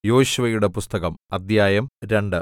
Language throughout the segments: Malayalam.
യോശുവയുടെ പുസ്തകം അദ്ധ്യായം രണ്ട്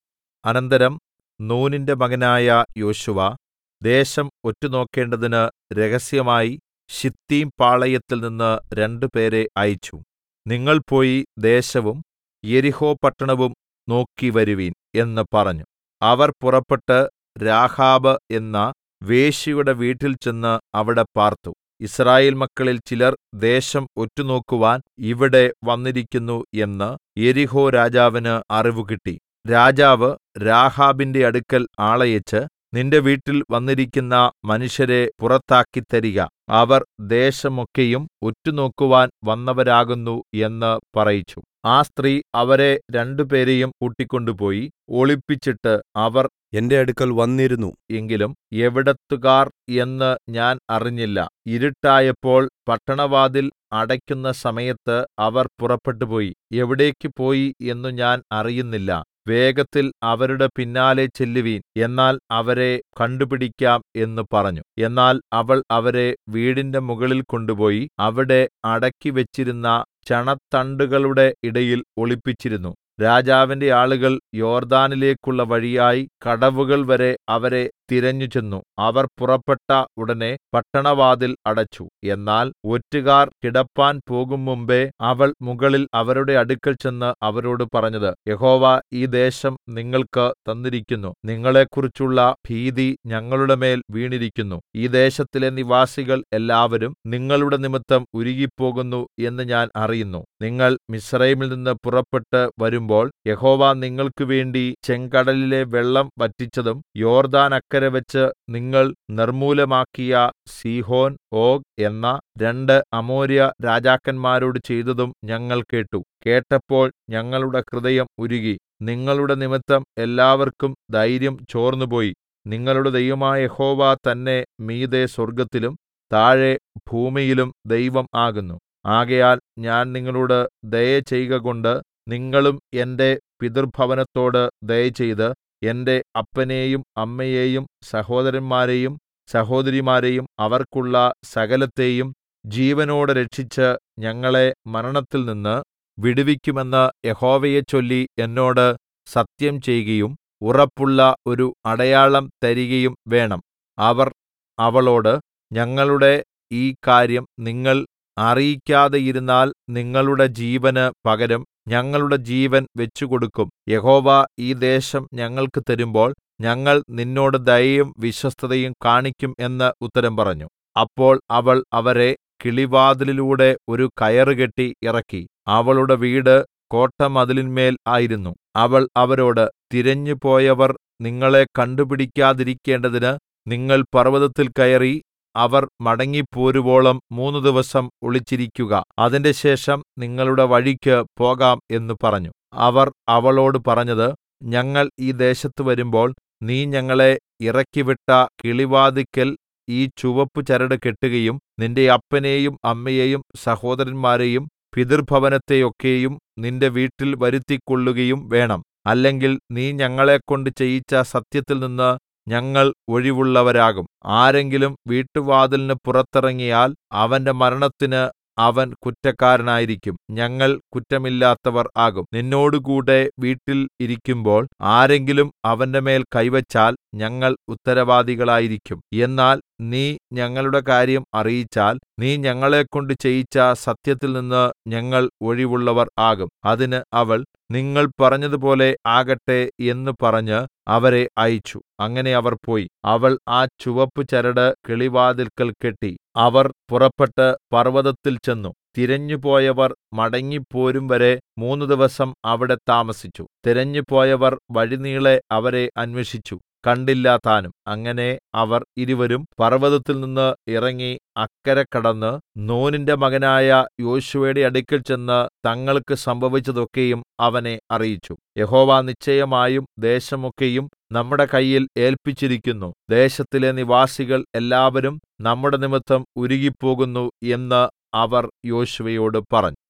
അനന്തരം നൂനിന്റെ മകനായ യോശുവ ദേശം ഒറ്റുനോക്കേണ്ടതിന് രഹസ്യമായി ശിത്തീം പാളയത്തിൽനിന്ന് രണ്ടുപേരെ അയച്ചു നിങ്ങൾ പോയി ദേശവും യെരിഹോ പട്ടണവും നോക്കിവരുവിൻ എന്ന് പറഞ്ഞു അവർ പുറപ്പെട്ട് രാഹാബ് എന്ന വേശ്യയുടെ വീട്ടിൽ ചെന്ന് അവിടെ പാർത്തു യിസ്രായേൽ മക്കളിൽ ചിലർ ദേശം ഒറ്റുനോക്കുവാൻ ഇവിടെ വന്നിരിക്കുന്നു എന്ന് യെരിഹോ രാജാവിന് അറിവുകിട്ടി രാജാവ് രാഹാബിന്റെ അടുക്കൽ ആളയച്ച് നിന്റെ വീട്ടിൽ വന്നിരിക്കുന്ന മനുഷ്യരെ പുറത്താക്കിത്തരിക അവർ ദേശമൊക്കെയും ഒറ്റുനോക്കുവാൻ വന്നവരാകുന്നു എന്ന് പറയിച്ചു ആ സ്ത്രീ അവരെ രണ്ടുപേരെയും കൂട്ടിക്കൊണ്ടുപോയി ഒളിപ്പിച്ചിട്ട് അവർ എന്റെ അടുക്കൽ വന്നിരുന്നു എങ്കിലും എവിടത്തുകാർ എന്ന് ഞാൻ അറിഞ്ഞില്ല ഇരുട്ടായപ്പോൾ പട്ടണവാതിൽ അടയ്ക്കുന്ന സമയത്ത് അവർ പുറപ്പെട്ടുപോയി എവിടേക്ക് പോയി എന്നു ഞാൻ അറിയുന്നില്ല വേഗത്തിൽ അവരുടെ പിന്നാലെ ചെല്ലുവിൻ എന്നാൽ അവരെ കണ്ടുപിടിക്കാം എന്ന് പറഞ്ഞു എന്നാൽ അവൾ അവരെ വീടിന്റെ മുകളിൽ കൊണ്ടുപോയി അവിടെ അടക്കിവെച്ചിരുന്ന ചണത്തണ്ടുകളുടെ ഇടയിൽ ഒളിപ്പിച്ചിരുന്നു രാജാവിന്റെ ആളുകൾ യോർദ്ദാനിലേക്കുള്ള വഴിയായി കടവുകൾ വരെ അവരെ തിരഞ്ഞു ചെന്നു അവർ പുറപ്പെട്ട ഉടനെ പട്ടണവാതിൽ അടച്ചു എന്നാൽ ഒറ്റുകാർ കിടപ്പാൻ പോകും മുമ്പേ അവൾ മുകളിൽ അവരുടെ അടുക്കൽ ചെന്ന് അവരോട് പറഞ്ഞത് യഹോവ ഈ ദേശം നിങ്ങൾക്ക് തന്നിരിക്കുന്നു നിങ്ങളെക്കുറിച്ചുള്ള ഭീതി ഞങ്ങളുടെ മേൽ വീണിരിക്കുന്നു ഈ ദേശത്തിലെ നിവാസികൾ എല്ലാവരും നിങ്ങളുടെ നിമിത്തം ഉരുകിപ്പോകുന്നു എന്ന് ഞാൻ അറിയുന്നു നിങ്ങൾ മിസ്രയീമിൽ നിന്ന് പുറപ്പെട്ട് വരുമ്പോൾ യഹോവ നിങ്ങൾക്ക് വേണ്ടി ചെങ്കടലിലെ വെള്ളം വറ്റിച്ചതും യോർദ്ദാൻ അക്കരെ വെച്ച് നിങ്ങൾ നിർമ്മൂലമാക്കിയ സീഹോൻ ഓഗ് എന്ന രണ്ട് അമോര്യ രാജാക്കന്മാരോട് ചെയ്തതും ഞങ്ങൾ കേട്ടു കേട്ടപ്പോൾ ഞങ്ങളുടെ ഹൃദയം ഉരുകി നിങ്ങളുടെ നിമിത്തം എല്ലാവർക്കും ധൈര്യം ചോർന്നുപോയി നിങ്ങളുടെ ദൈവമായ യഹോവ തന്നെ മീതെ സ്വർഗ്ഗത്തിലും താഴെ ഭൂമിയിലും ദൈവം ആകുന്നു ആകയാൽ ഞാൻ നിങ്ങളോട് ദയ ചെയ്കകൊണ്ട് നിങ്ങളും എന്റെ പിതൃഭവനത്തോട് ദയചെയ്ത് എന്റെ അപ്പനെയും അമ്മയെയും സഹോദരന്മാരെയും സഹോദരിമാരെയും അവർക്കുള്ള സകലത്തെയും ജീവനോടെ രക്ഷിച്ച് ഞങ്ങളെ മരണത്തിൽ നിന്ന് വിടുവിക്കുമെന്ന് യഹോവയെ ചൊല്ലി എന്നോട് സത്യം ചെയ്കയും ഉറപ്പുള്ള ഒരു അടയാളം തരികയും വേണം അവർ അവളോട് ഞങ്ങളുടെ ഈ കാര്യം നിങ്ങൾ അറിയിക്കാതെയിരുന്നാൽ നിങ്ങളുടെ ജീവന് പകരം ഞങ്ങളുടെ ജീവൻ വെച്ചുകൊടുക്കും യഹോവ ഈ ദേശം ഞങ്ങൾക്ക് തരുമ്പോൾ ഞങ്ങൾ നിന്നോട് ദയയും വിശ്വസ്തതയും കാണിക്കും എന്ന് ഉത്തരം പറഞ്ഞു അപ്പോൾ അവൾ അവരെ കിളിവാതിലിലൂടെ ഒരു കയറ് കെട്ടി ഇറക്കി അവളുടെ വീട് കോട്ടമതിലിന്മേൽ ആയിരുന്നു അവൾ അവരോട് തിരഞ്ഞുപോയവർ നിങ്ങളെ കണ്ടുപിടിക്കാതിരിക്കേണ്ടതിന് നിങ്ങൾ പർവ്വതത്തിൽ കയറി അവർ മടങ്ങിപ്പോരുവോളം മൂന്ന് ദിവസം ഒളിച്ചിരിക്കുക അതിൻറെശേഷം നിങ്ങളുടെ വഴിക്ക് പോകാം എന്ന് പറഞ്ഞു അവർ അവളോട് പറഞ്ഞത് ഞങ്ങൾ ഈ ദേശത്ത് വരുമ്പോൾ നീ ഞങ്ങളെ ഇറക്കിവിട്ട കിളിവാതിക്കൽ ഈ ചുവപ്പ് ചരട് കെട്ടുകയും നിന്റെ അപ്പനെയും അമ്മയെയും സഹോദരന്മാരെയും പിതൃഭവനത്തെയൊക്കെയും നിന്റെ വീട്ടിൽ വരുത്തിക്കൊള്ളുകയും വേണം അല്ലെങ്കിൽ നീ ഞങ്ങളെക്കൊണ്ട് ചെയ്യിച്ച സത്യത്തിൽ നിന്ന് ഞങ്ങൾ ഒഴിവുള്ളവരാകും ആരെങ്കിലും വീട്ടുവാതിലിന് പുറത്തിറങ്ങിയാൽ അവന്റെ മരണത്തിന് അവൻ കുറ്റക്കാരനായിരിക്കും ഞങ്ങൾ കുറ്റമില്ലാത്തവർ ആകും നിന്നോടുകൂടെ വീട്ടിൽ ഇരിക്കുമ്പോൾ ആരെങ്കിലും അവന്റെ മേൽ കൈവച്ചാൽ ഞങ്ങൾ ഉത്തരവാദികളായിരിക്കും എന്നാൽ നീ ഞങ്ങളുടെ കാര്യം അറിയിച്ചാൽ നീ ഞങ്ങളെക്കൊണ്ട് ചെയ്യിച്ച സത്യത്തിൽ നിന്ന് ഞങ്ങൾ ഒഴിവുള്ളവർ ആകും അതിന് അവൾ നിങ്ങൾ പറഞ്ഞതുപോലെ ആകട്ടെ എന്ന് പറഞ്ഞ് അവരെ അയച്ചു അങ്ങനെ അവർ പോയി അവൾ ആ ചുവപ്പ് ചരട് കിളിവാതിൽക്കൽ കെട്ടി അവർ പുറപ്പെട്ട് പർവ്വതത്തിൽ ചെന്നു തിരഞ്ഞുപോയവർ മടങ്ങിപ്പോരും വരെ മൂന്ന് ദിവസം അവിടെ താമസിച്ചു തിരഞ്ഞുപോയവർ വഴിനീളെ അവരെ അന്വേഷിച്ചു കണ്ടില്ല താനും അങ്ങനെ അവർ ഇരുവരും പർവ്വതത്തിൽ നിന്ന് ഇറങ്ങി അക്കരെ കടന്ന് നൂനിന്റെ മകനായ യോശുവയുടെ അടുക്കൽ ചെന്ന് തങ്ങൾക്ക് സംഭവിച്ചതൊക്കെയും അവനെ അറിയിച്ചു യഹോവ നിശ്ചയമായും ദേശമൊക്കെയും നമ്മുടെ കയ്യിൽ ഏല്പിച്ചിരിക്കുന്നു ദേശത്തിലെ നിവാസികൾ എല്ലാവരും നമ്മുടെ നിമിത്തം ഉരുകിപ്പോകുന്നു എന്ന് അവർ യോശുവയോട് പറഞ്ഞു